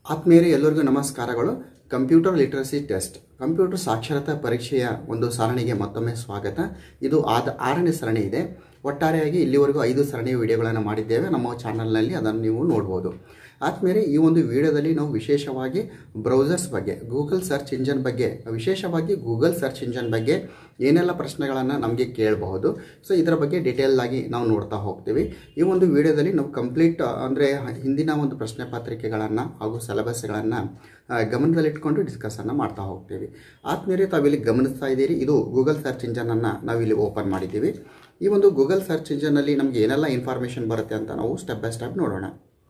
ಆತ್ಮೀಯರೇ ಎಲ್ಲರಿಗೂ ನಮಸ್ಕಾರಗಳು ಕಂಪ್ಯೂಟರ್ ಲಿಟ್ರಸಿ ಟೆಸ್ಟ್ ಕಂಪ್ಯೂಟರ್ ಸಾಕ್ಷರತಾ ಪರೀಕ್ಷೆಯ ಒಂದು ಸರಣಿಗೆ ಮತ್ತೊಮ್ಮೆ ಸ್ವಾಗತ ಇದು ಆದ ಆರನೇ ಸರಣಿ ಇದೆ ಒಟ್ಟಾರೆಯಾಗಿ ಇಲ್ಲಿವರೆಗೂ ಐದು ಸರಣಿಯ ವಿಡಿಯೋಗಳನ್ನು ಮಾಡಿದ್ದೇವೆ ನಮ್ಮ ಚಾನಲ್ನಲ್ಲಿ ಅದನ್ನು ನೀವು ನೋಡ್ಬೋದು ಆದ್ಮೇಲೆ ಈ ಒಂದು ವಿಡಿಯೋದಲ್ಲಿ ನಾವು ವಿಶೇಷವಾಗಿ ಬ್ರೌಸರ್ಸ್ ಬಗ್ಗೆ ಗೂಗಲ್ ಸರ್ಚ್ ಇಂಜನ್ ಬಗ್ಗೆ ವಿಶೇಷವಾಗಿ ಗೂಗಲ್ ಸರ್ಚ್ ಇಂಜನ್ ಬಗ್ಗೆ ಏನೆಲ್ಲ ಪ್ರಶ್ನೆಗಳನ್ನು ನಮಗೆ ಕೇಳಬಹುದು ಸೊ ಇದರ ಬಗ್ಗೆ ಡೀಟೇಲ್ ಆಗಿ ನಾವು ನೋಡ್ತಾ ಹೋಗ್ತೀವಿ ಈ ಒಂದು ವಿಡಿಯೋದಲ್ಲಿ ನಾವು ಕಂಪ್ಲೀಟ್ ಅಂದರೆ ಹಿಂದಿನ ಒಂದು ಪ್ರಶ್ನೆ ಪತ್ರಿಕೆಗಳನ್ನು ಹಾಗೂ ಸಿಲೆಬಸ್ಗಳನ್ನು ಗಮನದಲ್ಲಿಟ್ಕೊಂಡು ಡಿಸ್ಕಸನ್ನು ಮಾಡ್ತಾ ಹೋಗ್ತೀವಿ ಆದ್ಮೇಲೆ ತಾವಿಲ್ಲಿ ಗಮನಿಸ್ತಾ ಇದ್ದೀರಿ ಇದು ಗೂಗಲ್ ಸರ್ಚ್ ಇಂಜನನ್ನು ನಾವಿಲ್ಲಿ ಓಪನ್ ಮಾಡಿದ್ದೀವಿ ಈ ಒಂದು ಗೂಗಲ್ ಸರ್ಚ್ ಇಂಜನಲ್ಲಿ ನಮಗೆ ಏನೆಲ್ಲ ಇನ್ಫಾರ್ಮೇಷನ್ ಬರುತ್ತೆ ಅಂತ ನಾವು ಸ್ಟೆಪ್ ಬೈ ಸ್ಟೆಪ್ ನೋಡೋಣ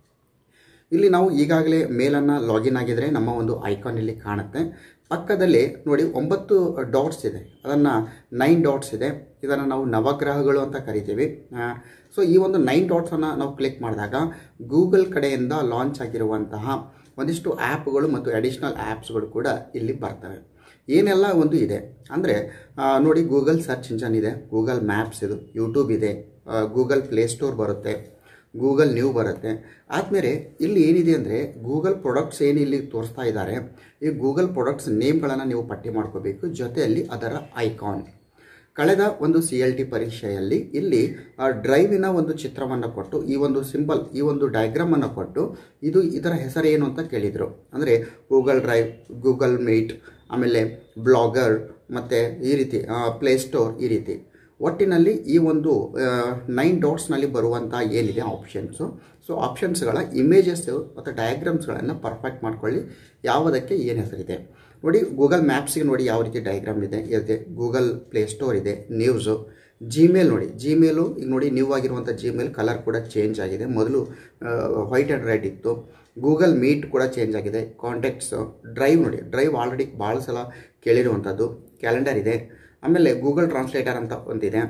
ಇಲ್ಲಿ ನಾವು ಈಗಾಗಲೇ ಮೇಲನ್ನು ಲಾಗಿನ್ ಆಗಿದರೆ ನಮ್ಮ ಒಂದು ಐಕಾನ್ ಇಲ್ಲಿ ಕಾಣುತ್ತೆ ಪಕ್ಕದಲ್ಲಿ ನೋಡಿ ಒಂಬತ್ತು ಡಾಟ್ಸ್ ಇದೆ ಅದನ್ನು ನೈನ್ ಡಾಟ್ಸ್ ಇದೆ ಇದನ್ನು ನಾವು ನವಗ್ರಹಗಳು ಅಂತ ಕರಿತೀವಿ ಸೊ ಈ ಒಂದು ನೈನ್ ಡಾಟ್ಸನ್ನು ನಾವು ಕ್ಲಿಕ್ ಮಾಡಿದಾಗ ಗೂಗಲ್ ಕಡೆಯಿಂದ ಲಾಂಚ್ ಆಗಿರುವಂತಹ ಒಂದಿಷ್ಟು ಆ್ಯಪ್ಗಳು ಮತ್ತು ಅಡಿಷ್ನಲ್ ಆ್ಯಪ್ಸ್ಗಳು ಕೂಡ ಇಲ್ಲಿ ಬರ್ತವೆ ಏನೆಲ್ಲ ಒಂದು ಇದೆ ಅಂದರೆ ನೋಡಿ ಗೂಗಲ್ ಸರ್ಚ್ ಇಂಜನ್ ಇದೆ ಗೂಗಲ್ ಮ್ಯಾಪ್ಸ್ ಇದು ಯೂಟ್ಯೂಬ್ ಇದೆ ಗೂಗಲ್ ಪ್ಲೇಸ್ಟೋರ್ ಬರುತ್ತೆ ಗೂಗಲ್ ನ್ಯೂ ಬರುತ್ತೆ ಆದಮೇಲೆ ಇಲ್ಲಿ ಏನಿದೆ ಅಂದರೆ ಗೂಗಲ್ ಪ್ರಾಡಕ್ಟ್ಸ್ ಏನು ಇಲ್ಲಿ ತೋರಿಸ್ತಾ ಇದ್ದಾರೆ ಈ ಗೂಗಲ್ ಪ್ರಾಡಕ್ಟ್ಸ್ ನೇಮ್ಗಳನ್ನು ನೀವು ಪಟ್ಟಿ ಮಾಡ್ಕೋಬೇಕು ಜೊತೆಯಲ್ಲಿ ಅದರ ಐಕಾನ್ ಕಳೆದ ಒಂದು ಸಿ ಎಲ್ ಟಿ ಪರೀಕ್ಷೆಯಲ್ಲಿ ಇಲ್ಲಿ ಡ್ರೈವಿನ ಒಂದು ಚಿತ್ರವನ್ನು ಕೊಟ್ಟು ಈ ಒಂದು ಸಿಂಬಲ್ ಈ ಒಂದು ಡಯಾಗ್ರಾಮನ್ನು ಕೊಟ್ಟು ಇದು ಇದರ ಹೆಸರೇನು ಅಂತ ಕೇಳಿದರು ಅಂದರೆ ಗೂಗಲ್ ಡ್ರೈವ್ ಗೂಗಲ್ ಮೀಟ್ ಆಮೇಲೆ ಬ್ಲಾಗರ್ ಮತ್ತು ಈ ರೀತಿ ಪ್ಲೇಸ್ಟೋರ್ ಈ ರೀತಿ ಒಟ್ಟಿನಲ್ಲಿ ಈ ಒಂದು ನೈನ್ ಡಾಟ್ಸ್ನಲ್ಲಿ ಬರುವಂಥ ಏನಿದೆ ಆಪ್ಷನ್ಸು ಸೊ ಆಪ್ಷನ್ಸ್ಗಳ ಇಮೇಜಸ್ಸು ಮತ್ತು ಡಯಾಗ್ರಾಮ್ಸ್ಗಳನ್ನು ಪರ್ಫೆಕ್ಟ್ ಮಾಡ್ಕೊಳ್ಳಿ ಯಾವುದಕ್ಕೆ ಏನು ಹೆಸರಿದೆ ನೋಡಿ ಗೂಗಲ್ ಮ್ಯಾಪ್ಸಿಗೆ ನೋಡಿ ಯಾವ ರೀತಿ ಡಯಾಗ್ರಾಮ್ ಇದೆ ಇದೆ ಗೂಗಲ್ ಪ್ಲೇಸ್ಟೋರ್ ಇದೆ ನ್ಯೂಸು ಜಿಮೇಲ್ ನೋಡಿ ಜಿಮೇಲು ಈಗ ನೋಡಿ ನ್ಯೂ ಆಗಿರುವಂಥ ಜಿಮೇಲ್ ಕಲರ್ ಕೂಡ ಚೇಂಜ್ ಆಗಿದೆ ಮೊದಲು ವೈಟ್ ಆ್ಯಂಡ್ ರೆಡ್ ಇತ್ತು ಗೂಗಲ್ ಮೀಟ್ ಕೂಡ ಚೇಂಜ್ ಆಗಿದೆ ಕಾಂಟ್ಯಾಕ್ಟ್ಸು ಡ್ರೈವ್ ನೋಡಿ ಡ್ರೈವ್ ಆಲ್ರೆಡಿ ಭಾಳ ಸಲ ಕೇಳಿರುವಂಥದ್ದು ಕ್ಯಾಲೆಂಡರ್ ಇದೆ ಆಮೇಲೆ ಗೂಗಲ್ ಟ್ರಾನ್ಸ್ಲೇಟರ್ ಅಂತ ಒಂದಿದೆ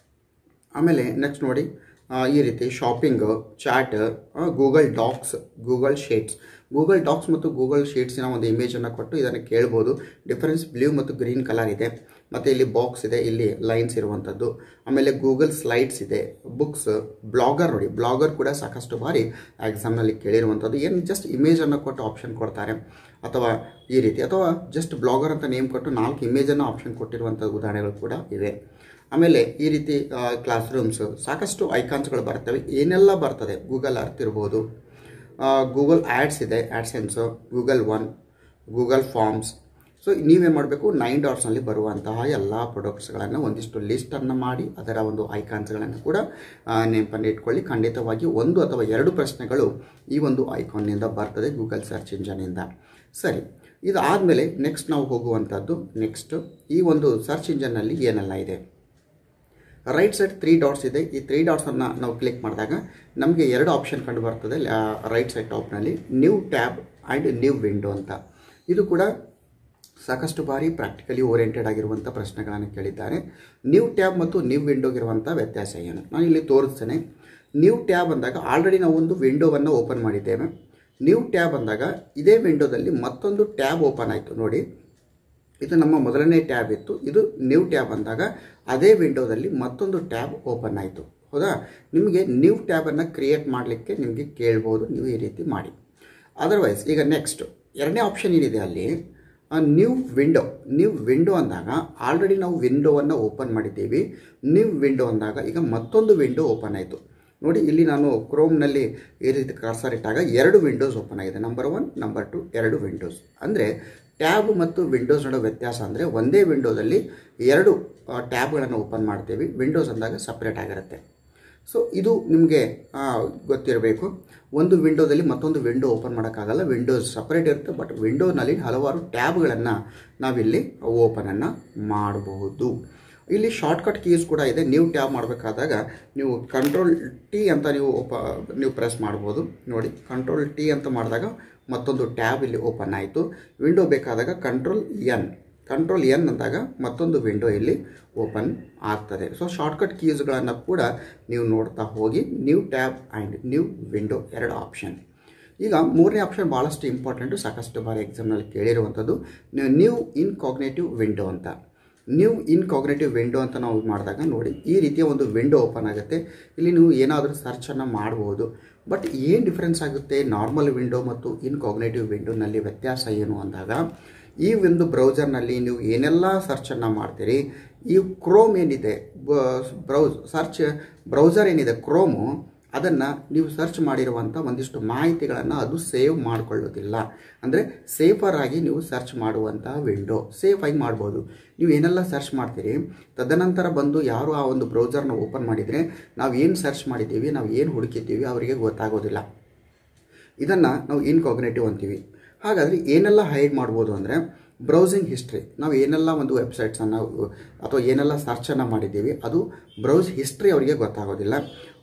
ಆಮೇಲೆ ನೆಕ್ಸ್ಟ್ ನೋಡಿ ಈ ರೀತಿ shopping chat Google Docs Google Sheets Google Docs ಮತ್ತು ಗೂಗಲ್ ಶೀಟ್ಸಿನ ಒಂದು ಇಮೇಜನ್ನು ಕೊಟ್ಟು ಇದನ್ನು ಕೇಳ್ಬೋದು ಡಿಫರೆನ್ಸ್ ಬ್ಲೂ ಮತ್ತು ಗ್ರೀನ್ ಕಲರ್ ಇದೆ ಮತ್ತು ಇಲ್ಲಿ ಬಾಕ್ಸ್ ಇದೆ ಇಲ್ಲಿ ಲೈನ್ಸ್ ಇರುವಂಥದ್ದು ಆಮೇಲೆ ಗೂಗಲ್ ಸ್ಲೈಡ್ಸ್ ಇದೆ ಬುಕ್ಸ್ ಬ್ಲಾಗರ್ ನೋಡಿ ಬ್ಲಾಗರ್ ಕೂಡ ಸಾಕಷ್ಟು ಬಾರಿ ಎಕ್ಸಾಮ್ನಲ್ಲಿ ಕೇಳಿರುವಂಥದ್ದು ಏನು ಜಸ್ಟ್ ಇಮೇಜನ್ನು ಕೊಟ್ಟು ಆಪ್ಷನ್ ಕೊಡ್ತಾರೆ ಅಥವಾ ಈ ರೀತಿ ಅಥವಾ ಜಸ್ಟ್ ಬ್ಲಾಗರ್ ಅಂತ ನೇಮ್ ಕೊಟ್ಟು ನಾಲ್ಕು ಇಮೇಜನ್ನು ಆಪ್ಷನ್ ಕೊಟ್ಟಿರುವಂಥ ಉದಾಹರಣೆಗಳು ಕೂಡ ಇವೆ ಆಮೇಲೆ ಈ ರೀತಿ ಕ್ಲಾಸ್ ರೂಮ್ಸು ಸಾಕಷ್ಟು ಐಕಾನ್ಸ್ಗಳು ಬರ್ತವೆ ಏನೆಲ್ಲ ಬರ್ತದೆ ಗೂಗಲ್ ಅರ್ತ್ ಇರ್ಬೋದು ಗೂಗಲ್ ಆ್ಯಡ್ಸ್ ಇದೆ AdSense Google One Google Forms so ನೀವೇನು ಮಾಡಬೇಕು ನೈನ್ ಡಾಟ್ಸ್ನಲ್ಲಿ ಬರುವಂತಹ ಎಲ್ಲ ಪ್ರಾಡಕ್ಟ್ಸ್ಗಳನ್ನು ಒಂದಿಷ್ಟು ಲಿಸ್ಟನ್ನು ಮಾಡಿ ಅದರ ಒಂದು ಐಕಾನ್ಸ್ಗಳನ್ನು ಕೂಡ ನೆನಪನ್ನು ಇಟ್ಕೊಳ್ಳಿ ಖಂಡಿತವಾಗಿ ಒಂದು ಅಥವಾ ಎರಡು ಪ್ರಶ್ನೆಗಳು ಈ ಒಂದು ಐಕಾನ್ನಿಂದ ಬರ್ತದೆ ಗೂಗಲ್ ಸರ್ಚ್ ಇಂಜನಿಂದ ಸರಿ ಇದಾದಮೇಲೆ ನೆಕ್ಸ್ಟ್ ನಾವು ಹೋಗುವಂಥದ್ದು ನೆಕ್ಸ್ಟ್ ಈ ಒಂದು ಸರ್ಚ್ ಇಂಜನ್ನಲ್ಲಿ ಏನೆಲ್ಲ ಇದೆ ರೈಟ್ ಸೈಡ್ ತ್ರೀ ಡಾಟ್ಸ್ ಇದೆ ಈ ತ್ರೀ ಡಾಟ್ಸನ್ನು ನಾವು ಕ್ಲಿಕ್ ಮಾಡಿದಾಗ ನಮಗೆ ಎರಡು ಆಪ್ಷನ್ ಕಂಡು ಬರ್ತದೆ ರೈಟ್ ಸೈಡ್ ಟಾಪ್ನಲ್ಲಿ new tab and new window ಅಂತ ಇದು ಕೂಡ ಸಾಕಷ್ಟು ಬಾರಿ ಪ್ರಾಕ್ಟಿಕಲಿ ಓರಿಯೆಂಟೆಡ್ ಆಗಿರುವಂಥ ಪ್ರಶ್ನೆಗಳನ್ನು ಕೇಳಿದ್ದಾರೆ ನ್ಯೂ ಟ್ಯಾಬ್ ಮತ್ತು ನ್ಯೂ ವಿಂಡೋಗಿರುವಂಥ ವ್ಯತ್ಯಾಸ ಏನು ನಾನು ಇಲ್ಲಿ ತೋರಿಸ್ತೇನೆ ನ್ಯೂ ಟ್ಯಾಬ್ ಅಂದಾಗ ಆಲ್ರೆಡಿ ನಾವು ಒಂದು ವಿಂಡೋವನ್ನು ಓಪನ್ ಮಾಡಿದ್ದೇವೆ ನ್ಯೂ ಟ್ಯಾಬ್ ಅಂದಾಗ ಇದೇ ವಿಂಡೋದಲ್ಲಿ ಮತ್ತೊಂದು ಟ್ಯಾಬ್ ಓಪನ್ ಆಯಿತು ನೋಡಿ ಇದು ನಮ್ಮ ಮೊದಲನೇ ಟ್ಯಾಬ್ ಇತ್ತು ಇದು ನ್ಯೂ ಟ್ಯಾಬ್ ಅಂದಾಗ ಅದೇ ವಿಂಡೋದಲ್ಲಿ ಮತ್ತೊಂದು ಟ್ಯಾಬ್ ಓಪನ್ ಆಯಿತು ಹೌದಾ ನಿಮಗೆ ನ್ಯೂ ಟ್ಯಾಬನ್ನು ಕ್ರಿಯೇಟ್ ಮಾಡಲಿಕ್ಕೆ ನಿಮಗೆ ಕೇಳ್ಬೋದು ನೀವು ಈ ರೀತಿ ಮಾಡಿ ಅದರ್ವೈಸ್ ಈಗ ನೆಕ್ಸ್ಟ್ ಎರಡನೇ ಆಪ್ಷನ್ ಏನಿದೆ ಅಲ್ಲಿ ನ್ಯೂ ವಿಂಡೋ ನ್ಯೂ ವಿಂಡೋ ಅಂದಾಗ ಆಲ್ರೆಡಿ ನಾವು ವಿಂಡೋವನ್ನು ಓಪನ್ ಮಾಡಿದ್ದೀವಿ ನ್ಯೂ ವಿಂಡೋ ಅಂದಾಗ ಈಗ ಮತ್ತೊಂದು ವಿಂಡೋ ಓಪನ್ ಆಯಿತು ನೋಡಿ ಇಲ್ಲಿ ನಾನು ಕ್ರೋಮ್ನಲ್ಲಿ ಈ ರೀತಿ ಕರ್ಸರ್ ಇಟ್ಟಾಗ ಎರಡು ವಿಂಡೋಸ್ ಓಪನ್ ಆಗಿದೆ ನಂಬರ್ ಒನ್ ನಂಬರ್ ಟು ಎರಡು ವಿಂಡೋಸ್ ಅಂದರೆ ಟ್ಯಾಬ್ ಮತ್ತು ವಿಂಡೋಸ್ ನಡುವೆ ವ್ಯತ್ಯಾಸ ಅಂದರೆ ಒಂದೇ ವಿಂಡೋದಲ್ಲಿ ಎರಡು ಟ್ಯಾಬ್ಗಳನ್ನು ಓಪನ್ ಮಾಡ್ತೀವಿ ವಿಂಡೋಸ್ ಅಂದಾಗ ಸಪ್ರೇಟ್ ಆಗಿರುತ್ತೆ ಸೊ ಇದು ನಿಮಗೆ ಗೊತ್ತಿರಬೇಕು ಒಂದು ವಿಂಡೋದಲ್ಲಿ ಮತ್ತೊಂದು ವಿಂಡೋ ಓಪನ್ ಮಾಡೋಕ್ಕಾಗಲ್ಲ ವಿಂಡೋಸ್ ಸಪ್ರೇಟ್ ಇರುತ್ತೆ ಬಟ್ ವಿಂಡೋನಲ್ಲಿ ಹಲವಾರು ಟ್ಯಾಬ್ಗಳನ್ನು ನಾವಿಲ್ಲಿ ಓಪನನ್ನು ಮಾಡಬಹುದು ಇಲ್ಲಿ ಶಾರ್ಟ್ಕಟ್ ಕೀಸ್ ಕೂಡ ಇದೆ ನೀವು ಟ್ಯಾಬ್ ಮಾಡಬೇಕಾದಾಗ ನೀವು ಕಂಟ್ರೋಲ್ ಟಿ ಅಂತ ನೀವು ಓಪ ನೀವು ಪ್ರೆಸ್ ಮಾಡ್ಬೋದು ನೋಡಿ ಕಂಟ್ರೋಲ್ ಟಿ ಅಂತ ಮಾಡಿದಾಗ ಮತ್ತೊಂದು ಟ್ಯಾಬ್ ಇಲ್ಲಿ ಓಪನ್ ಆಯಿತು ವಿಂಡೋ ಬೇಕಾದಾಗ ಕಂಟ್ರೋಲ್ ಎನ್ ಕಂಟ್ರೋಲ್ ಎನ್ ಅಂದಾಗ ಮತ್ತೊಂದು ವಿಂಡೋ ಇಲ್ಲಿ ಓಪನ್ ಆಗ್ತದೆ ಸೊ ಶಾರ್ಟ್ಕಟ್ ಕೀಸ್ಗಳನ್ನು ಕೂಡ ನೀವು ನೋಡ್ತಾ ಹೋಗಿ new tab and new window ಎರಡು ಆಪ್ಷನ್ ಈಗ ಮೂರನೇ ಆಪ್ಷನ್ ಭಾಳಷ್ಟು ಇಂಪಾರ್ಟೆಂಟು ಸಾಕಷ್ಟು ಬಾರಿ ಎಕ್ಸಾಮ್ನಲ್ಲಿ ಕೇಳಿರುವಂಥದ್ದು ನ್ಯೂ ಇನ್ ಕಾಗ್ನೇಟಿವ್ ವಿಂಡೋ ಅಂತ ನ್ಯೂ ಇನ್ಕಾಗ್ನೇಟಿವ್ ವಿಂಡೋ ಅಂತ ನಾವು ಮಾಡಿದಾಗ ನೋಡಿ ಈ ರೀತಿಯ ಒಂದು ವಿಂಡೋ ಓಪನ್ ಆಗುತ್ತೆ ಇಲ್ಲಿ ನೀವು ಏನಾದರೂ ಸರ್ಚನ್ನು ಮಾಡ್ಬೋದು ಬಟ್ ಏನು ಡಿಫ್ರೆನ್ಸ್ ಆಗುತ್ತೆ ನಾರ್ಮಲ್ ವಿಂಡೋ ಮತ್ತು ಇನ್ಕಾಗ್ನೇಟಿವ್ ವಿಂಡೋನಲ್ಲಿ ವ್ಯತ್ಯಾಸ ಏನು ಅಂದಾಗ ಈ ಒಂದು ಬ್ರೌಸರ್ನಲ್ಲಿ ನೀವು ಏನೆಲ್ಲ ಸರ್ಚನ್ನು ಮಾಡ್ತೀರಿ ಈ ಕ್ರೋಮ್ ಏನಿದೆ ಬ್ರೌಸ್ ಸರ್ಚ್ ಬ್ರೌಸರ್ ಏನಿದೆ ಕ್ರೋಮು ಅದನ್ನು ನೀವು ಸರ್ಚ್ ಮಾಡಿರುವಂಥ ಒಂದಿಷ್ಟು ಮಾಹಿತಿಗಳನ್ನು ಅದು ಸೇವ್ ಮಾಡಿಕೊಳ್ಳೋದಿಲ್ಲ ಅಂದರೆ ಸೇಫರ್ ಆಗಿ ನೀವು ಸರ್ಚ್ ಮಾಡುವಂತಹ ವಿಂಡೋ ಸೇಫ್ ಆಗಿ ಮಾಡ್ಬೋದು ನೀವು ಏನೆಲ್ಲ ಸರ್ಚ್ ಮಾಡ್ತೀರಿ ತದನಂತರ ಬಂದು ಯಾರು ಆ ಒಂದು ಬ್ರೌಸರ್ನ ಓಪನ್ ಮಾಡಿದರೆ ನಾವು ಏನು ಸರ್ಚ್ ಮಾಡಿದ್ದೀವಿ ನಾವು ಏನು ಹುಡುಕಿದ್ದೀವಿ ಅವರಿಗೆ ಗೊತ್ತಾಗೋದಿಲ್ಲ ಇದನ್ನು ನಾವು ಇನ್ಕಾಗ್ನೇಟಿವ್ ಅಂತೀವಿ ಹಾಗಾದರೆ ಏನೆಲ್ಲ ಹೈಡ್ ಮಾಡ್ಬೋದು ಅಂದರೆ ಬ್ರೌಸಿಂಗ್ ಹಿಸ್ಟ್ರಿ ನಾವು ಏನೆಲ್ಲ ಒಂದು ವೆಬ್ಸೈಟ್ಸನ್ನು ಅಥವಾ ಏನೆಲ್ಲ ಸರ್ಚನ್ನು ಮಾಡಿದ್ದೀವಿ ಅದು ಬ್ರೌಸ್ ಹಿಸ್ಟ್ರಿ ಅವರಿಗೆ ಗೊತ್ತಾಗೋದಿಲ್ಲ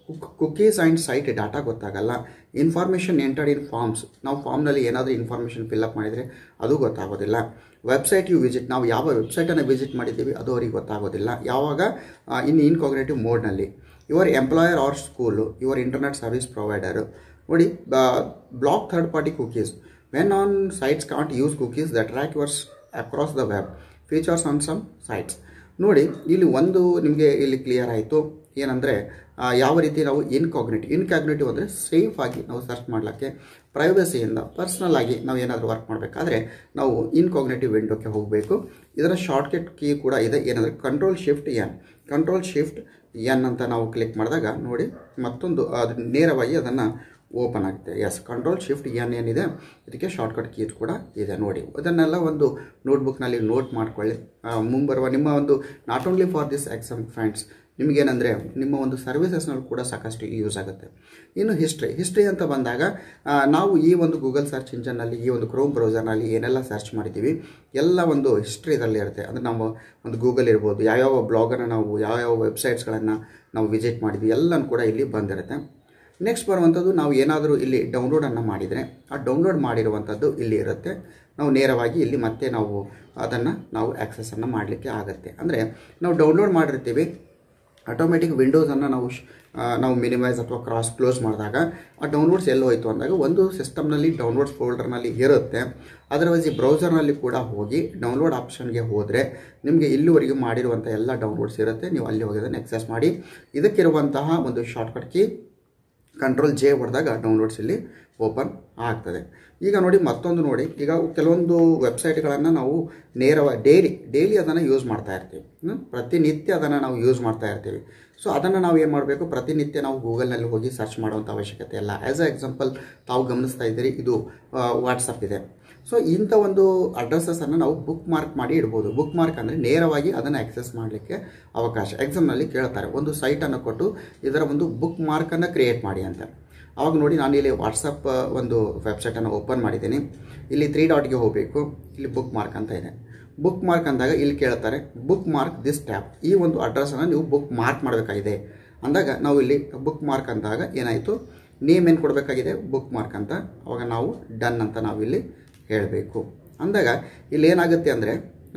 ಕುಕೀಸ್ ಆ್ಯಂಡ್ ಸೈಟ್ ಡಾಟಾ ಗೊತ್ತಾಗಲ್ಲ ಇನ್ಫಾರ್ಮೇಷನ್ ಎಂಟರ್ಡ್ ಇನ್ ಫಾರ್ಮ್ಸ್ ನಾವು ಫಾರ್ಮ್ನಲ್ಲಿ ಏನಾದರೂ ಇನ್ಫಾರ್ಮೇಷನ್ ಫಿಲ್ಅಪ್ ಮಾಡಿದರೆ ಅದು ಗೊತ್ತಾಗೋದಿಲ್ಲ ವೆಬ್ಸೈಟ್ ಯು ವಿಸಿಟ್ ನಾವು ಯಾವ ವೆಬ್ಸೈಟನ್ನು ವಿಸಿಟ್ ಮಾಡಿದ್ದೀವಿ ಅದು ಅವರಿಗೆ ಗೊತ್ತಾಗೋದಿಲ್ಲ ಯಾವಾಗ ಇನ್ ಇನ್ಕಾಗ್ನೇಟಿವ್ ಮೋಡ್ನಲ್ಲಿ your employer or school your internet service provider ನೋಡಿ block third party cookies when on sites can't use cookies the track yours across the web features on some sites ನೋಡಿ ಇಲ್ಲಿ ಒಂದು ನಿಮಗೆ ಇಲ್ಲಿ ಕ್ಲಿಯರ್ ಆಯಿತು ಏನಂದರೆ ಯಾವ ರೀತಿ ನಾವು ಇನ್ಕಾಗ್ನೇಟಿವ್ ಇನ್ಕಾಗ್ನೇಟಿವ್ ಅಂದರೆ ಸೇಫ್ ಆಗಿ ನಾವು ಸರ್ಚ್ ಮಾಡಲಿಕ್ಕೆ ಪ್ರೈವಸಿಯಿಂದ ಪರ್ಸ್ನಲ್ ಆಗಿ ನಾವು ಏನಾದರೂ ವರ್ಕ್ ಮಾಡಬೇಕಾದ್ರೆ ನಾವು ಇನ್ಕಾಗ್ನೇಟಿವ್ ವಿಂಡೋಕ್ಕೆ ಹೋಗಬೇಕು ಇದರ ಶಾರ್ಟ್ಕಟ್ ಕೀ ಕೂಡ ಇದೆ ಏನಂದರೆ control shift N control shift N ಅಂತ ನಾವು ಕ್ಲಿಕ್ ಮಾಡಿದಾಗ ನೋಡಿ ಮತ್ತೊಂದು ಅದು ನೇರವಾಗಿ ಅದನ್ನು ಓಪನ್ ಆಗುತ್ತೆ ಎಸ್ ಕಂಟ್ರೋಲ್ ಶಿಫ್ಟ್ ಎನ್ ಏನಿದೆ ಇದಕ್ಕೆ ಶಾರ್ಟ್ಕಟ್ ಕೀ ಕೂಡ ಇದೆ ನೋಡಿ ಅದನ್ನೆಲ್ಲ ಒಂದು ನೋಟ್ಬುಕ್ನಲ್ಲಿ ನೋಟ್ ಮಾಡ್ಕೊಳ್ಳಿ ಮುಂಬರುವ ನಿಮ್ಮ ಒಂದು not only for this exam friends ನಿಮಗೇನೆಂದರೆ ನಿಮ್ಮ ಒಂದು ಸರ್ವಿಸಸ್ನಲ್ಲಿ ಕೂಡ ಸಾಕಷ್ಟು ಯೂಸ್ ಆಗುತ್ತೆ ಇನ್ನು ಹಿಸ್ಟ್ರಿ ಹಿಸ್ಟ್ರಿ ಅಂತ ಬಂದಾಗ ನಾವು ಈ ಒಂದು ಗೂಗಲ್ ಸರ್ಚ್ ಇಂಜನ್ನಲ್ಲಿ ಈ ಒಂದು ಕ್ರೋಮ್ ಬ್ರೌಸರ್ನಲ್ಲಿ ಏನೆಲ್ಲ ಸರ್ಚ್ ಮಾಡಿದ್ದೀವಿ ಎಲ್ಲ ಒಂದು ಹಿಸ್ಟ್ರಿ ಇದರಲ್ಲಿ ಇರುತ್ತೆ ಅಂದರೆ ನಾವು ಒಂದು ಗೂಗಲ್ ಇರ್ಬೋದು ಯಾವ್ಯಾವ ಬ್ಲಾಗನ್ನು ನಾವು ಯಾವ್ಯಾವ ವೆಬ್ಸೈಟ್ಸ್ಗಳನ್ನು ನಾವು ವಿಸಿಟ್ ಮಾಡಿದ್ವಿ ಎಲ್ಲನೂ ಕೂಡ ಇಲ್ಲಿ ಬಂದಿರುತ್ತೆ ನೆಕ್ಸ್ಟ್ ಬರುವಂಥದ್ದು ನಾವು ಏನಾದರೂ ಇಲ್ಲಿ ಡೌನ್ಲೋಡನ್ನು ಮಾಡಿದರೆ ಆ ಡೌನ್ಲೋಡ್ ಮಾಡಿರುವಂಥದ್ದು ಇಲ್ಲಿ ಇರುತ್ತೆ ನಾವು ನೇರವಾಗಿ ಇಲ್ಲಿ ಮತ್ತೆ ನಾವು ಅದನ್ನು ನಾವು ಆ್ಯಕ್ಸಸನ್ನು ಮಾಡಲಿಕ್ಕೆ ಆಗುತ್ತೆ ಅಂದರೆ ನಾವು ಡೌನ್ಲೋಡ್ ಮಾಡಿರ್ತೀವಿ ಆಟೋಮೆಟಿಕ್ ವಿಂಡೋಸನ್ನು ನಾವು ನಾವು ಮಿನಿಮೈಸ್ ಅಥವಾ ಕ್ರಾಸ್ ಕ್ಲೋಸ್ ಮಾಡಿದಾಗ ಆ ಡೌನ್ಲೋಡ್ಸ್ ಎಲ್ಲಿ ಹೋಯಿತು ಅಂದಾಗ ಒಂದು ಸಿಸ್ಟಮ್ನಲ್ಲಿ ಡೌನ್ಲೋಡ್ಸ್ ಫೋಲ್ಡರ್ನಲ್ಲಿ ಇರುತ್ತೆ ಅದರ್ವೈಸ್ ಈ ಬ್ರೌಸರ್ನಲ್ಲಿ ಕೂಡ ಹೋಗಿ ಡೌನ್ಲೋಡ್ ಆಪ್ಷನ್ಗೆ ಹೋದರೆ ನಿಮಗೆ ಇಲ್ಲಿವರೆಗೆ ಮಾಡಿರುವಂಥ ಎಲ್ಲ ಡೌನ್ಲೋಡ್ಸ್ ಇರುತ್ತೆ ನೀವು ಅಲ್ಲಿ ಹೋಗಿ ಅದನ್ನು ಎಕ್ಸೆಸ್ ಮಾಡಿ ಇದಕ್ಕಿರುವಂತಹ ಒಂದು ಶಾರ್ಟ್ಕಟ್ ಕೀ ಕಂಟ್ರೋಲ್ ಜೆ ಹೊಡೆದಾಗ ಡೌನ್ಲೋಡ್ಸ್ ಇಲ್ಲಿ ಓಪನ್ ಆಗ್ತದೆ ಈಗ ನೋಡಿ ಮತ್ತೊಂದು ನೋಡಿ ಈಗ ಕೆಲವೊಂದು ವೆಬ್ಸೈಟ್ಗಳನ್ನು ನಾವು ನೇರವಾಗಿ ಡೈಲಿ ಡೈಲಿ ಅದನ್ನು ಯೂಸ್ ಮಾಡ್ತಾ ಇರ್ತೀವಿ ಪ್ರತಿನಿತ್ಯ ಅದನ್ನು ನಾವು ಯೂಸ್ ಮಾಡ್ತಾ ಇರ್ತೀವಿ ಸೊ ಅದನ್ನು ನಾವು ಏನು ಮಾಡಬೇಕು ಪ್ರತಿನಿತ್ಯ ನಾವು ಗೂಗಲ್ನಲ್ಲಿ ಹೋಗಿ ಸರ್ಚ್ ಮಾಡುವಂಥ ಅವಶ್ಯಕತೆ ಇಲ್ಲ ಆ್ಯಸ್ ಅ ಎಕ್ಸಾಂಪಲ್ ತಾವು ಗಮನಿಸ್ತಾ ಇದ್ದೀರಿ ಇದು ವಾಟ್ಸಪ್ ಇದೆ ಸೊ ಇಂಥ ಒಂದು ಅಡ್ರೆಸ್ಸನ್ನು ನಾವು ಬುಕ್ ಮಾರ್ಕ್ ಮಾಡಿ ಇಡ್ಬೋದು ಬುಕ್ ಮಾರ್ಕ್ ಅಂದರೆ ನೇರವಾಗಿ ಅದನ್ನು ಆಕ್ಸೆಸ್ ಮಾಡಲಿಕ್ಕೆ ಅವಕಾಶ ಎಕ್ಸಾಮ್ನಲ್ಲಿ ಕೇಳ್ತಾರೆ ಒಂದು ಸೈಟನ್ನು ಕೊಟ್ಟು ಇದರ ಒಂದು ಬುಕ್ ಮಾರ್ಕನ್ನು ಕ್ರಿಯೇಟ್ ಮಾಡಿ ಅಂತ ಅವಾಗ ನೋಡಿ ನಾನು ಇಲ್ಲಿ ವಾಟ್ಸಪ್ ಒಂದು ವೆಬ್ಸೈಟನ್ನು ಓಪನ್ ಮಾಡಿದ್ದೀನಿ ಇಲ್ಲಿ ತ್ರೀ ಡಾಟ್ಗೆ ಹೋಗಬೇಕು ಇಲ್ಲಿ ಬುಕ್ ಮಾರ್ಕ್ ಅಂತ ಇದೆ ಬುಕ್ ಮಾರ್ಕ್ ಅಂದಾಗ ಇಲ್ಲಿ ಕೇಳ್ತಾರೆ ಬುಕ್ ಮಾರ್ಕ್ ದಿಸ್ ಟ್ಯಾಪ್ ಈ ಒಂದು ಅಡ್ರೆಸ್ಸನ್ನು ನೀವು ಬುಕ್ ಮಾರ್ಕ್ ಮಾಡಬೇಕಾಗಿದೆ ಅಂದಾಗ ನಾವು ಇಲ್ಲಿ ಬುಕ್ ಮಾರ್ಕ್ ಅಂದಾಗ ಏನಾಯಿತು ನೇಮ್ ಏನು ಕೊಡಬೇಕಾಗಿದೆ ಬುಕ್ ಮಾರ್ಕ್ ಅಂತ ಅವಾಗ ನಾವು ಡನ್ ಅಂತ ನಾವು ಇಲ್ಲಿ ಹೇಳಬೇಕು ಅಂದಾಗ ಇಲ್ಲಿ ಏನಾಗುತ್ತೆ ಅಂದರೆ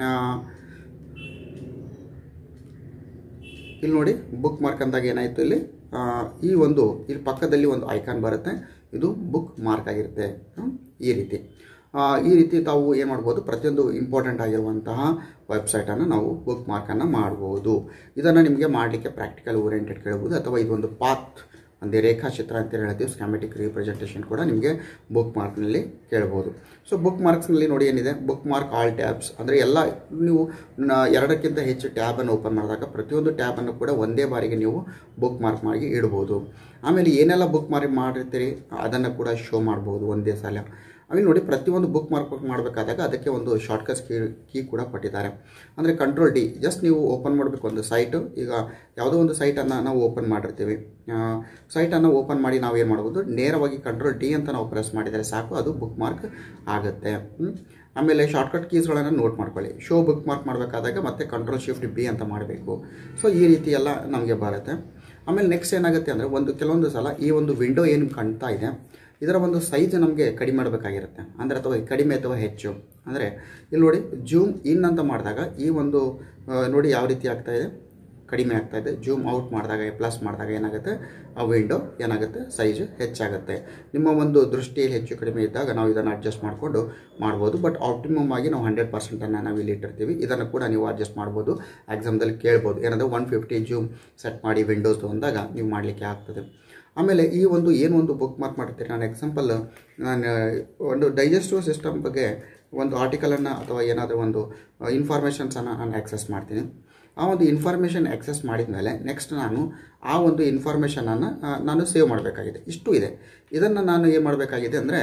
ಇಲ್ಲಿ ನೋಡಿ ಬುಕ್ ಮಾರ್ಕ್ ಅಂದಾಗ ಏನಾಯಿತು ಇಲ್ಲಿ ಈ ಒಂದು ಇಲ್ಲಿ ಪಕ್ಕದಲ್ಲಿ ಒಂದು ಐಕಾನ್ ಬರುತ್ತೆ ಇದು ಬುಕ್ ಮಾರ್ಕ್ ಆಗಿರುತ್ತೆ ಈ ರೀತಿ ಈ ರೀತಿ ತಾವು ಏನು ಮಾಡ್ಬೋದು ಪ್ರತಿಯೊಂದು ಇಂಪಾರ್ಟೆಂಟ್ ಆಗಿರುವಂತಹ ವೆಬ್ಸೈಟನ್ನು ನಾವು ಬುಕ್ ಮಾರ್ಕನ್ನು ಮಾಡ್ಬೋದು ಇದನ್ನು ನಿಮಗೆ ಮಾಡಲಿಕ್ಕೆ ಪ್ರಾಕ್ಟಿಕಲ್ ಓರಿಯೆಂಟೆಡ್ ಕೇಳ್ಬೋದು ಅಥವಾ ಇದೊಂದು ಪಾತ್ ಅಂದರೆ ರೇಖಾಚಿತ್ರ ಅಂತ ಹೇಳ್ತೀವಿ ಸ್ಕ್ಯಾಮೆಟಿಕ್ ರೀಪ್ರೆಸೆಂಟೇಷನ್ ಕೂಡ ನಿಮಗೆ ಬುಕ್ ಮಾರ್ಕ್ನಲ್ಲಿ ಕೇಳ್ಬೋದು ಸೊ ಬುಕ್ ಮಾರ್ಕ್ಸ್ನಲ್ಲಿ ನೋಡಿ ಏನಿದೆ ಬುಕ್ ಮಾರ್ಕ್ ಆಲ್ ಟ್ಯಾಬ್ಸ್ ಅಂದರೆ ಎಲ್ಲ ನೀವು ಎರಡಕ್ಕಿಂತ ಹೆಚ್ಚು ಟ್ಯಾಬನ್ನು ಓಪನ್ ಮಾಡಿದಾಗ ಪ್ರತಿಯೊಂದು ಟ್ಯಾಬನ್ನು ಕೂಡ ಒಂದೇ ಬಾರಿಗೆ ನೀವು ಬುಕ್ ಮಾರ್ಕ್ ಮಾಡಿ ಇಡ್ಬೋದು ಆಮೇಲೆ ಏನೆಲ್ಲ ಬುಕ್ ಮಾರ್ಕ್ ಮಾಡಿರ್ತೀರಿ ಅದನ್ನು ಕೂಡ ಶೋ ಮಾಡ್ಬೋದು ಒಂದೇ ಸಲ ಆಮೇಲೆ ನೋಡಿ ಪ್ರತಿಯೊಂದು ಬುಕ್ ಮಾರ್ಕ್ ಮಾಡಬೇಕಾದಾಗ ಅದಕ್ಕೆ ಒಂದು ಶಾರ್ಟ್ಕಟ್ಸ್ ಕೀ ಕೀ ಕೂಡ ಕೊಟ್ಟಿದ್ದಾರೆ ಅಂದರೆ ಕಂಟ್ರೋಲ್ ಡಿ ಜಸ್ಟ್ ನೀವು ಓಪನ್ ಮಾಡಬೇಕು ಒಂದು ಸೈಟು ಈಗ ಯಾವುದೋ ಒಂದು ಸೈಟನ್ನು ನಾವು ಓಪನ್ ಮಾಡಿರ್ತೀವಿ ಸೈಟನ್ನು ಓಪನ್ ಮಾಡಿ ನಾವು ಏನು ಮಾಡ್ಬೋದು ನೇರವಾಗಿ ಕಂಟ್ರೋಲ್ ಡಿ ಅಂತ ನಾವು ಪ್ರೆಸ್ ಮಾಡಿದರೆ ಸಾಕು ಅದು ಬುಕ್ ಮಾರ್ಕ್ ಆಗುತ್ತೆ ಆಮೇಲೆ ಶಾರ್ಟ್ಕಟ್ ಕೀಸ್ಗಳನ್ನು ನೋಟ್ ಮಾಡ್ಕೊಳ್ಳಿ ಶೋ ಬುಕ್ ಮಾರ್ಕ್ ಮಾಡಬೇಕಾದಾಗ ಮತ್ತೆ ಕಂಟ್ರೋಲ್ ಶಿಫ್ಟ್ ಬಿ ಅಂತ ಮಾಡಬೇಕು ಸೊ ಈ ರೀತಿ ಎಲ್ಲ ನಮಗೆ ಬರುತ್ತೆ ಆಮೇಲೆ ನೆಕ್ಸ್ಟ್ ಏನಾಗುತ್ತೆ ಅಂದರೆ ಒಂದು ಕೆಲವೊಂದು ಸಲ ಈ ಒಂದು ವಿಂಡೋ ಏನು ಕಾಣ್ತಾ ಇದೆ ಇದರ ಒಂದು ಸೈಜ್ ನಮಗೆ ಕಡಿಮೆ ಮಾಡಬೇಕಾಗಿರುತ್ತೆ ಅಂದರೆ ಅಥವಾ ಕಡಿಮೆ ಅಥವಾ ಹೆಚ್ಚು ಅಂದರೆ ಇಲ್ಲಿ ನೋಡಿ ಜೂಮ್ ಇನ್ ಅಂತ ಮಾಡಿದಾಗ ಈ ಒಂದು ನೋಡಿ ಯಾವ ರೀತಿ ಆಗ್ತಾ ಇದೆ ಕಡಿಮೆ ಆಗ್ತಾ ಇದೆ ಜೂಮ್ ಔಟ್ ಮಾಡಿದಾಗ ಪ್ಲಸ್ ಮಾಡಿದಾಗ ಏನಾಗುತ್ತೆ ಆ ವಿಂಡೋ ಏನಾಗುತ್ತೆ ಸೈಜ್ ಹೆಚ್ಚಾಗುತ್ತೆ ನಿಮ್ಮ ಒಂದು ದೃಷ್ಟಿ ಹೆಚ್ಚು ಕಡಿಮೆ ಇದ್ದಾಗ ನಾವು ಇದನ್ನು ಅಡ್ಜಸ್ಟ್ ಮಾಡಿಕೊಂಡು ಮಾಡ್ಬೋದು ಬಟ್ ಆಪ್ಟಿಮಮ್ ಆಗಿ ನಾವು ಹಂಡ್ರೆಡ್ ಪರ್ಸೆಂಟನ್ನು ನಾವು ಇಲ್ಲಿ ಇಟ್ಟಿರ್ತೀವಿ ಇದನ್ನು ಕೂಡ ನೀವು ಅಡ್ಜಸ್ಟ್ ಮಾಡ್ಬೋದು ಎಕ್ಸಾಮ್ದಲ್ಲಿ ಕೇಳ್ಬೋದು ಏನಂದರೆ ಒನ್ ಫಿಫ್ಟಿ ಜೂಮ್ ಸೆಟ್ ಮಾಡಿ ವಿಂಡೋಸ್ ಅಂದಾಗ ನೀವು ಮಾಡಲಿಕ್ಕೆ ಆಗ್ತದೆ ಆಮೇಲೆ ಈ ಒಂದು ಏನು ಒಂದು ಬುಕ್ ಮಾರ್ಕ್ ಮಾಡ್ತೀರಿ ನಾನು ಎಕ್ಸಾಂಪಲ್ ನಾನು ಒಂದು ಡೈಜೆಸ್ಟಿವ್ ಸಿಸ್ಟಮ್ ಬಗ್ಗೆ ಒಂದು ಆರ್ಟಿಕಲನ್ನು ಅಥವಾ ಏನಾದರೂ ಒಂದು ಇನ್ಫಾರ್ಮೇಷನ್ಸನ್ನು ನಾನು ಆಕ್ಸೆಸ್ ಮಾಡ್ತೀನಿ ಆ ಒಂದು ಇನ್ಫಾರ್ಮೇಷನ್ ಆಕ್ಸೆಸ್ ಮಾಡಿದ ಮೇಲೆ ನೆಕ್ಸ್ಟ್ ನಾನು ಆ ಒಂದು ಇನ್ಫಾರ್ಮೇಷನನ್ನು ನಾನು ಸೇವ್ ಮಾಡಬೇಕಾಗಿದೆ ಇಷ್ಟು ಇದೆ ಇದನ್ನು ನಾನು ಏನು ಮಾಡಬೇಕಾಗಿದೆ ಅಂದರೆ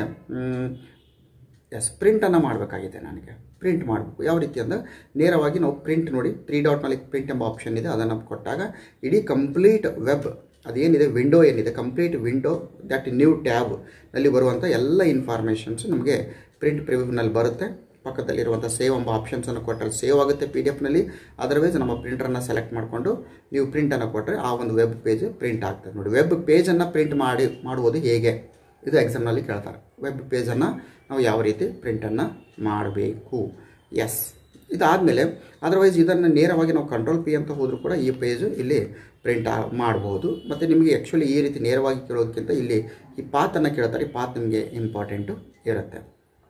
ಎಸ್ ಪ್ರಿಂಟನ್ನು ಮಾಡಬೇಕಾಗಿದೆ ನನಗೆ ಪ್ರಿಂಟ್ ಮಾಡಬೇಕು ಯಾವ ರೀತಿ ಅಂದರೆ ನೇರವಾಗಿ ನಾವು ಪ್ರಿಂಟ್ ನೋಡಿ ತ್ರೀ ಡಾಟ್ನಲ್ಲಿ ಪ್ರಿಂಟ್ ಎಂಬ ಆಪ್ಷನ್ ಇದೆ ಅದನ್ನು ಕೊಟ್ಟಾಗ ಇಡೀ ಕಂಪ್ಲೀಟ್ ವೆಬ್ ಅದೇನಿದೆ ವಿಂಡೋ ಏನಿದೆ complete window that new tab ನಲ್ಲಿ ಬರುವಂಥ ಎಲ್ಲ ಇನ್ಫಾರ್ಮೇಷನ್ಸ್ ನಮಗೆ ಪ್ರಿಂಟ್ ಪ್ರಿವ್ಯೂನಲ್ಲಿ ಬರುತ್ತೆ ಪಕ್ಕದಲ್ಲಿರುವಂಥ ಸೇವ್ ಎಂಬ ಆಪ್ಷನ್ಸನ್ನು ಕೊಟ್ಟರೆ ಸೇವ್ ಆಗುತ್ತೆ ಪಿ ಡಿ ಎಫ್ನಲ್ಲಿ ಅದರ್ವೈಸ್ ನಮ್ಮ ಪ್ರಿಂಟರನ್ನು ಸೆಲೆಕ್ಟ್ ಮಾಡಿಕೊಂಡು ನೀವು ಪ್ರಿಂಟನ್ನು ಕೊಟ್ಟರೆ ಆ ಒಂದು ವೆಬ್ ಪೇಜ್ ಪ್ರಿಂಟ್ ಆಗ್ತದೆ ನೋಡಿ ವೆಬ್ ಪೇಜನ್ನು ಪ್ರಿಂಟ್ ಮಾಡಿ ಮಾಡುವುದು ಹೇಗೆ ಇದು ಎಕ್ಸಾಮ್ನಲ್ಲಿ ಕೇಳ್ತಾರೆ ವೆಬ್ ಪೇಜನ್ನು ನಾವು ಯಾವ ರೀತಿ ಪ್ರಿಂಟನ್ನು ಮಾಡಬೇಕು ಎಸ್ ಇದಾದಮೇಲೆ ಅದರ್ವೈಸ್ ಇದನ್ನು ನೇರವಾಗಿ ನಾವು ಕಂಟ್ರೋಲ್ ಪಿ ಅಂತ ಹೋದರೂ ಕೂಡ ಈ ಪೇಜು ಇಲ್ಲಿ ಪ್ರಿಂಟ್ ಮಾಡ್ಬೋದು ಮತ್ತು ನಿಮಗೆ ಆ್ಯಕ್ಚುಲಿ ಈ ರೀತಿ ನೇರವಾಗಿ ಕೇಳೋದಕ್ಕಿಂತ ಇಲ್ಲಿ ಈ ಪಾತನ್ನು ಕೇಳ್ತಾರೆ ಈ ಪಾತ್ ನಿಮಗೆ ಇಂಪಾರ್ಟೆಂಟು ಇರುತ್ತೆ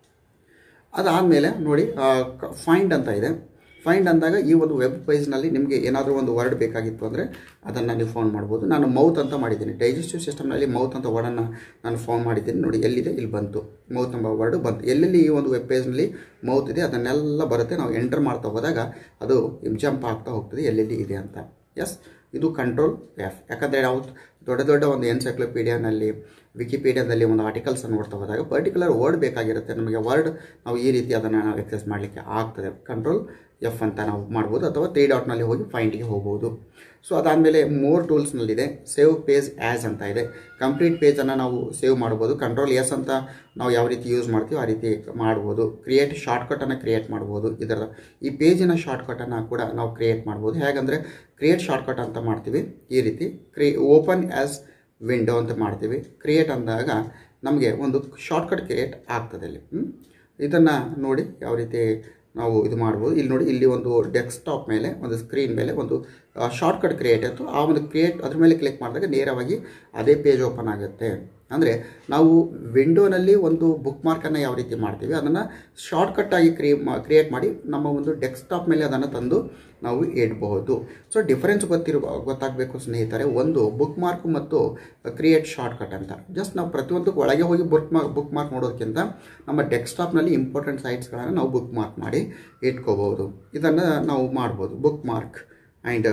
ಅದಾದಮೇಲೆ ನೋಡಿ ಫೈಂಡ್ ಅಂತ ಇದೆ ಫೈಂಡ್ ಅಂದಾಗ ಈ ಒಂದು ವೆಬ್ ಪೇಜ್ನಲ್ಲಿ ನಿಮಗೆ ಏನಾದರೂ ಒಂದು ವರ್ಡ್ ಬೇಕಾಗಿತ್ತು ಅಂದರೆ ಅದನ್ನು ನೀವು ಫೋನ್ ಮಾಡ್ಬೋದು ನಾನು ಮೌತ್ ಅಂತ ಮಾಡಿದ್ದೀನಿ ಡೈಜೆಸ್ಟಿವ್ ಸಿಸ್ಟಮ್ನಲ್ಲಿ ಮೌತ್ ಅಂತ ವರ್ಡನ್ನು ನಾನು ಫೋನ್ ಮಾಡಿದ್ದೀನಿ ನೋಡಿ ಎಲ್ಲಿದೆ ಇಲ್ಲಿ ಬಂತು ಮೌತ್ ಎಂಬ ವರ್ಡ್ ಬಂತು ಎಲ್ಲೆಲ್ಲಿ ಈ ಒಂದು ವೆಬ್ ಪೇಜ್ನಲ್ಲಿ ಮೌತ್ ಇದೆ ಅದನ್ನೆಲ್ಲ ಬರುತ್ತೆ ನಾವು ಎಂಟರ್ ಮಾಡ್ತಾ ಹೋದಾಗ ಅದು ಜಂಪ್ ಆಗ್ತಾ ಹೋಗ್ತದೆ ಎಲ್ಲೆಲ್ಲಿ ಇದೆ ಅಂತ ಎಸ್ ಇದು ಕಂಟ್ರೋಲ್ ಎಫ್ ಯಾಕಂದರೆ ನಾವು ದೊಡ್ಡ ದೊಡ್ಡ ಒಂದು ಎನ್ಸೈಕ್ಲೋಪೀಡಿಯಾನಲ್ಲಿ ವಿಕಿಪೀಡಿಯಾದಲ್ಲಿ ಒಂದು ಆರ್ಟಿಕಲ್ಸನ್ನು ನೋಡ್ತಾ ಹೋದಾಗ ಪರ್ಟಿಕ್ಯುಲರ್ ವರ್ಡ್ ಬೇಕಾಗಿರುತ್ತೆ ನಮಗೆ ವರ್ಡ್ ನಾವು ಈ ರೀತಿ ಅದನ್ನು ನಾವು ಎಕ್ಸೆಸ್ ಮಾಡಲಿಕ್ಕೆ ಆಗ್ತದೆ ಕಂಟ್ರೋಲ್ ಎಫ್ ಅಂತ ನಾವು ಮಾಡ್ಬೋದು ಅಥವಾ ತ್ರೀ ಡಾಟ್ನಲ್ಲಿ ಹೋಗಿ ಫೈಂಡ್ಗೆ ಹೋಗ್ಬೋದು ಸೊ ಅದಾದಮೇಲೆ ಮೋರ್ ಟೂಲ್ಸ್ನಲ್ಲಿದೆ ಸೇವ್ ಪೇಜ್ ಆ್ಯಸ್ ಅಂತ ಇದೆ ಕಂಪ್ಲೀಟ್ ಪೇಜನ್ನು ನಾವು ಸೇವ್ ಮಾಡ್ಬೋದು ಕಂಟ್ರೋಲ್ ಎಸ್ ಅಂತ ನಾವು ಯಾವ ರೀತಿ ಯೂಸ್ ಮಾಡ್ತೀವಿ ಆ ರೀತಿ ಮಾಡ್ಬೋದು ಕ್ರಿಯೇಟ್ ಶಾರ್ಟ್ಕಟನ್ನು ಕ್ರಿಯೇಟ್ ಮಾಡ್ಬೋದು ಇದರ ಈ ಪೇಜಿನ ಶಾರ್ಟ್ಕಟನ್ನು ಕೂಡ ನಾವು ಕ್ರಿಯೇಟ್ ಮಾಡ್ಬೋದು ಹೇಗಂದರೆ ಕ್ರಿಯೇಟ್ ಶಾರ್ಟ್ಕಟ್ ಅಂತ ಮಾಡ್ತೀವಿ ಈ ರೀತಿ ಕ್ರಿ ಓಪನ್ ಆ್ಯಸ್ ವಿಂಡೋ ಅಂತ ಮಾಡ್ತೀವಿ ಕ್ರಿಯೇಟ್ ಅಂದಾಗ ನಮಗೆ ಒಂದು ಶಾರ್ಟ್ಕಟ್ ಕ್ರಿಯೇಟ್ ಆಗ್ತದೆ ಇಲ್ಲಿ ಇದನ್ನು ನೋಡಿ ಯಾವ ರೀತಿ ನಾವು ಇದು ಮಾಡ್ಬೋದು ಇಲ್ಲಿ ನೋಡಿ ಇಲ್ಲಿ ಒಂದು ಡೆಸ್ಕ್ಟಾಪ್ ಮೇಲೆ ಒಂದು ಸ್ಕ್ರೀನ್ ಮೇಲೆ ಒಂದು ಶಾರ್ಟ್ಕಟ್ ಕ್ರಿಯೇಟ್ ಆಯಿತು ಆ ಒಂದು ಕ್ರಿಯೇಟ್ ಅದ್ರ ಮೇಲೆ ಕ್ಲಿಕ್ ಮಾಡಿದಾಗ ನೇರವಾಗಿ ಅದೇ ಪೇಜ್ ಓಪನ್ ಆಗುತ್ತೆ ಅಂದರೆ ನಾವು ವಿಂಡೋನಲ್ಲಿ ಒಂದು ಬುಕ್ ಮಾರ್ಕನ್ನು ಯಾವ ರೀತಿ ಮಾಡ್ತೀವಿ ಅದನ್ನು ಶಾರ್ಟ್ಕಟ್ಟಾಗಿ ಕ್ರಿಯೇ ಕ್ರಿಯೇಟ್ ಮಾಡಿ ನಮ್ಮ ಒಂದು ಡೆಸ್ಕ್ಟಾಪ್ ಮೇಲೆ ಅದನ್ನು ತಂದು ನಾವು ಇಡಬಹುದು ಸೊ ಡಿಫರೆನ್ಸ್ ಗೊತ್ತಿರುವ ಗೊತ್ತಾಗಬೇಕು ಸ್ನೇಹಿತರೆ ಒಂದು ಬುಕ್ ಮಾರ್ಕ್ ಮತ್ತು ಕ್ರಿಯೇಟ್ ಶಾರ್ಟ್ಕಟ್ ಅಂತ ಜಸ್ಟ್ ನಾವು ಪ್ರತಿಯೊಂದಕ್ಕೂ ಒಳಗೆ ಹೋಗಿ ಬುಕ್ ಮಾರ್ಕ್ ಬುಕ್ ಮಾರ್ಕ್ ನೋಡೋದಕ್ಕಿಂತ ನಮ್ಮ ಡೆಸ್ಕ್ಟಾಪ್ನಲ್ಲಿ ಇಂಪಾರ್ಟೆಂಟ್ ಸೈಟ್ಸ್ಗಳನ್ನು ನಾವು ಬುಕ್ ಮಾರ್ಕ್ ಮಾಡಿ ಇಟ್ಕೋಬಹುದು ಇದನ್ನು ನಾವು ಮಾಡ್ಬೋದು bookmark and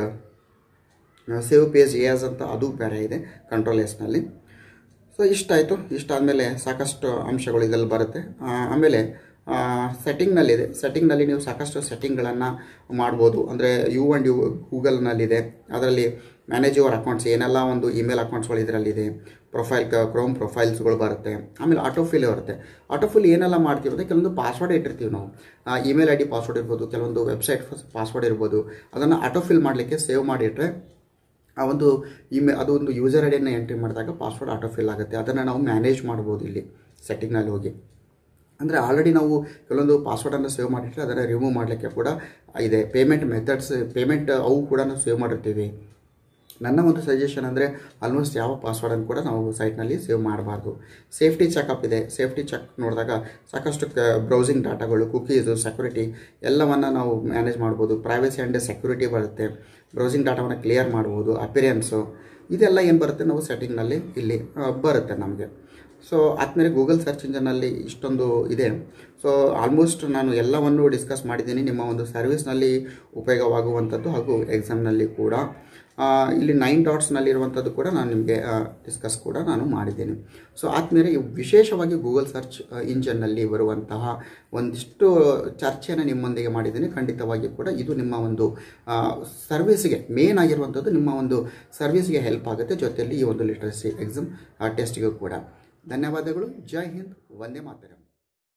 save page as ಅಂತ ಅದು ಬೇರೆ ಇದೆ ಕಂಟ್ರೋಲ್ ಎಸ್ನಲ್ಲಿ ಸೊ ಇಷ್ಟಾಯಿತು ಇಷ್ಟಾದಮೇಲೆ ಸಾಕಷ್ಟು ಅಂಶಗಳು ಇದರಲ್ಲಿ ಬರುತ್ತೆ ಆಮೇಲೆ ಸೆಟ್ಟಿಂಗ್ನಲ್ಲಿದೆ ಸೆಟ್ಟಿಂಗ್ನಲ್ಲಿ ನೀವು ಸಾಕಷ್ಟು ಸೆಟ್ಟಿಂಗ್ಗಳನ್ನು ಮಾಡ್ಬೋದು ಅಂದರೆ ಯು ಆ್ಯಂಡ್ ಯು ಗೂಗಲ್ನಲ್ಲಿದೆ ಅದರಲ್ಲಿ ಮ್ಯಾನೇಜ್ ಯುವರ್ ಅಕೌಂಟ್ಸ್ ಏನೆಲ್ಲ ಒಂದು ಇಮೇಲ್ ಅಕೌಂಟ್ಸ್ಗಳು ಇದರಲ್ಲಿದೆ ಪ್ರೊಫೈಲ್ ಕ್ರೋಮ್ ಪ್ರೊಫೈಲ್ಸ್ಗಳು ಬರುತ್ತೆ ಆಮೇಲೆ ಆಟೋಫಿಲ್ ಬರುತ್ತೆ ಆಟೋಫಿಲ್ ಏನೆಲ್ಲ ಮಾಡ್ತೀವಿ ಅಂದರೆ ಕೆಲವೊಂದು ಪಾಸ್ವರ್ಡ್ ಇಟ್ಟಿರ್ತೀವಿ ನಾವು ಇಮೇಲ್ ಐ ಡಿ ಪಾಸ್ವರ್ಡ್ ಇರ್ಬೋದು ಕೆಲವೊಂದು ವೆಬ್ಸೈಟ್ ಪಾಸ್ವರ್ಡ್ ಇರ್ಬೋದು ಅದನ್ನು ಆಟೋಫಿಲ್ ಮಾಡಲಿಕ್ಕೆ ಸೇವ್ ಮಾಡಿಟ್ರೆ ಆ ಒಂದು ಇಮೇ ಅದು ಒಂದು ಯೂಸರ್ ಐ ಡಿಯನ್ನು ಎಂಟ್ರಿ ಮಾಡಿದಾಗ ಪಾಸ್ವರ್ಡ್ ಆಟೋಫಿಲ್ ಆಗುತ್ತೆ ಅದನ್ನು ನಾವು ಮ್ಯಾನೇಜ್ ಮಾಡ್ಬೋದು ಇಲ್ಲಿ ಸೆಟ್ಟಿಂಗ್ನಲ್ಲಿ ಹೋಗಿ ಅಂದರೆ ಆಲ್ರೆಡಿ ನಾವು ಕೆಲವೊಂದು ಪಾಸ್ವರ್ಡನ್ನು ಸೇವ್ ಮಾಡಿಟ್ಟರೆ ಅದನ್ನು ರಿಮೂವ್ ಮಾಡಲಿಕ್ಕೆ ಕೂಡ ಇದೆ ಪೇಮೆಂಟ್ ಮೆಥಡ್ಸ್ ಪೇಮೆಂಟ್ ಅವು ಕೂಡ ನಾವು ಸೇವ್ ಮಾಡಿರ್ತೀವಿ ನನ್ನ ಒಂದು ಸಜೆಷನ್ ಅಂದರೆ ಆಲ್ಮೋಸ್ಟ್ ಯಾವ ಪಾಸ್ವರ್ಡನ್ನು ಕೂಡ ನಾವು ಸೈಟ್ನಲ್ಲಿ ಸೇವ್ ಮಾಡಬಾರ್ದು ಸೇಫ್ಟಿ ಚೆಕಪ್ ಇದೆ ಸೇಫ್ಟಿ ಚೆಕ್ ನೋಡಿದಾಗ ಸಾಕಷ್ಟು ಬ್ರೌಸಿಂಗ್ ಡಾಟಾಗಳು ಕುಕೀಸು ಸೆಕ್ಯೂರಿಟಿ ಎಲ್ಲವನ್ನು ನಾವು ಮ್ಯಾನೇಜ್ ಮಾಡ್ಬೋದು ಪ್ರೈವಸಿ ಆ್ಯಂಡ್ ಸೆಕ್ಯೂರಿಟಿ ಬರುತ್ತೆ ಬ್ರೌಸಿಂಗ್ ಡಾಟಾವನ್ನು ಕ್ಲಿಯರ್ ಮಾಡ್ಬೋದು ಅಪಿರಿಯನ್ಸು ಇದೆಲ್ಲ ಏನು ಬರುತ್ತೆ ನಾವು ಸೆಟ್ಟಿಂಗ್ನಲ್ಲಿ ಇಲ್ಲಿ ಬರುತ್ತೆ ನಮಗೆ ಸೊ ಆದಮೇಲೆ ಗೂಗಲ್ ಸರ್ಚ್ ಇಂಜನಲ್ಲಿ ಇಷ್ಟೊಂದು ಇದೆ ಸೊ ಆಲ್ಮೋಸ್ಟ್ ನಾನು ಎಲ್ಲವನ್ನು ಡಿಸ್ಕಸ್ ಮಾಡಿದ್ದೀನಿ ನಿಮ್ಮ ಒಂದು ಸರ್ವಿಸ್ನಲ್ಲಿ ಉಪಯೋಗವಾಗುವಂಥದ್ದು ಹಾಗೂ ಎಕ್ಸಾಮ್ನಲ್ಲಿ ಕೂಡ ಇಲ್ಲಿ ನೈನ್ ಡಾಟ್ಸ್ನಲ್ಲಿರುವಂಥದ್ದು ಕೂಡ ನಾನು ನಿಮಗೆ ಡಿಸ್ಕಸ್ ಕೂಡ ನಾನು ಮಾಡಿದ್ದೇನೆ ಸೊ ಆದಮೇಲೆ ವಿಶೇಷವಾಗಿ ಗೂಗಲ್ ಸರ್ಚ್ ಇಂಜನ್ನಲ್ಲಿ ಬರುವಂತಹ ಒಂದಿಷ್ಟು ಚರ್ಚೆಯನ್ನು ನಿಮ್ಮೊಂದಿಗೆ ಮಾಡಿದ್ದೀನಿ ಖಂಡಿತವಾಗಿ ಕೂಡ ಇದು ನಿಮ್ಮ ಒಂದು ಸರ್ವಿಸ್ಗೆ ಮೇನ್ ಆಗಿರುವಂಥದ್ದು ನಿಮ್ಮ ಒಂದು ಸರ್ವಿಸ್ಗೆ ಹೆಲ್ಪ್ ಆಗುತ್ತೆ ಜೊತೆಯಲ್ಲಿ ಈ ಒಂದು ಲಿಟ್ರಸಿ ಎಕ್ಸಾಮ್ ಟೆಸ್ಟ್ಗೂ ಕೂಡ ಧನ್ಯವಾದಗಳು ಜೈ ಹಿಂದ್ ವಂದೇ ಮಾತರಂ